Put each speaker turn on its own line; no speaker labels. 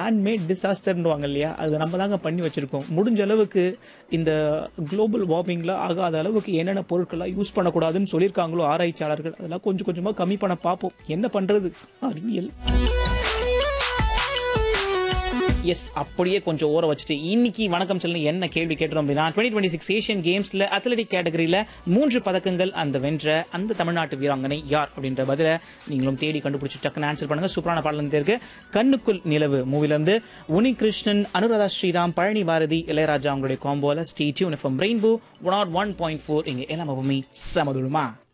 man-made டிசாஸ்டர்னுவாங்க இல்லையா அது நம்ம தாங்க பண்ணி வச்சிருக்கோம் முடிஞ்ச அளவுக்கு இந்த குளோபல் வார்மிங்ல ஆகாத அளவுக்கு என்னென்ன பொருட்கள்லாம் யூஸ் பண்ணக்கூடாதுன்னு சொல்லியிருக்காங்களோ ஆராய்ச்சியாளர்கள் அதெல்லாம் கொஞ்சம் கொஞ்சமா கம்மி பண்ண பார்ப்போம் என்ன பண்றது அறிவியல் எஸ் அப்படியே கொஞ்சம் ஓர வச்சுட்டு இன்னைக்கு வணக்கம் சொல்லி என்ன கேள்வி கேட்டோம் அப்படின்னா டுவெண்ட்டி டுவெண்ட்டி சிக்ஸ் ஏஷியன் கேம்ஸ்ல அத்லெட்டிக் கேட்டகரியில மூன்று பதக்கங்கள் அந்த வென்ற அந்த தமிழ்நாட்டு வீராங்கனை யார் அப்படின்ற பதில நீங்களும் தேடி கண்டுபிடிச்சு டக்குன்னு ஆன்சர் பண்ணுங்க சூப்பரான பாடல் இருக்கு கண்ணுக்குள் நிலவு மூவில இருந்து உனி கிருஷ்ணன் அனுராதா ஸ்ரீராம் பழனி பாரதி இளையராஜா அவங்களுடைய காம்போல ஸ்டேட்யூன் FM rainbow one R one point four இங்க எல்லாம் எப்பவுமே சமதுமா